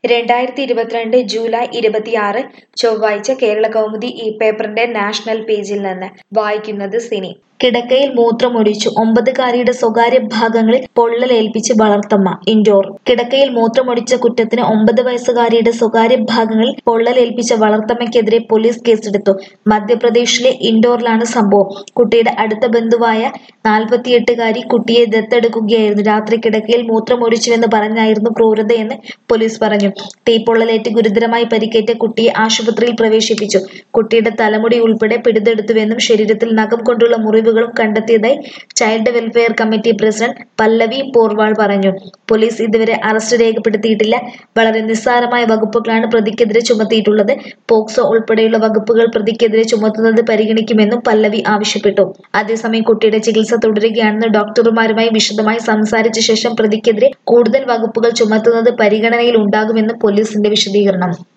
രണ്ടായിരത്തി ഇരുപത്തിരണ്ട് ജൂലൈ ഇരുപത്തിയാറ് ചൊവ്വാഴ്ച കേരള കൗമുദി ഈ പേപ്പറിന്റെ നാഷണൽ പേജിൽ നിന്ന് വായിക്കുന്നത് സിനി കിടക്കയിൽ മൂത്രമൊഴിച്ചു ഒമ്പതുകാരിയുടെ സ്വകാര്യ ഭാഗങ്ങളിൽ പൊള്ളലേൽപ്പിച്ച് വളർത്തമ്മ ഇൻഡോർ കിടക്കയിൽ മൂത്രമൊഴിച്ച കുറ്റത്തിന് ഒമ്പത് വയസ്സുകാരിയുടെ സ്വകാര്യ ഭാഗങ്ങളിൽ പൊള്ളലേൽപ്പിച്ച വളർത്തമ്മയ്ക്കെതിരെ പോലീസ് കേസെടുത്തു മധ്യപ്രദേശിലെ ഇൻഡോറിലാണ് സംഭവം കുട്ടിയുടെ അടുത്ത ബന്ധുവായ നാൽപ്പത്തിയെട്ടുകാരി കുട്ടിയെ ദത്തെടുക്കുകയായിരുന്നു രാത്രി കിടക്കയിൽ മൂത്രമൊഴിച്ചുവെന്ന് പറഞ്ഞായിരുന്നു ക്രൂരതയെന്ന് പോലീസ് പറഞ്ഞു തീപ്പൊള്ളലേറ്റ് ഗുരുതരമായി പരിക്കേറ്റ കുട്ടിയെ ആശുപത്രിയിൽ പ്രവേശിപ്പിച്ചു കുട്ടിയുടെ തലമുടി ഉൾപ്പെടെ പിടിതെടുത്തുവെന്നും ശരീരത്തിൽ നഖം കൊണ്ടുള്ള മുറിവുകളും കണ്ടെത്തിയതായി child welfare committee president Pallavi Porwal പറഞ്ഞു പോലീസ് ഇതുവരെ അറസ്റ്റ് രേഖപ്പെടുത്തിയിട്ടില്ല വളരെ നിസ്സാരമായ വകുപ്പുകളാണ് പ്രതിക്കെതിരെ ചുമത്തിയിട്ടുള്ളത് പോക്സോ ഉൾപ്പെടെയുള്ള വകുപ്പുകൾ പ്രതിക്കെതിരെ ചുമത്തുന്നത് പരിഗണിക്കുമെന്നും പല്ലവി ആവശ്യപ്പെട്ടു അതേസമയം കുട്ടിയുടെ ചികിത്സ തുടരുകയാണെന്ന് ഡോക്ടർമാരുമായി വിശദമായി സംസാരിച്ച ശേഷം പ്രതിക്കെതിരെ കൂടുതൽ വകുപ്പുകൾ ചുമത്തുന്നത് പരിഗണനയിൽ ഉണ്ടാകുമെന്നും പോലീസിന്റെ വിശദീകരണം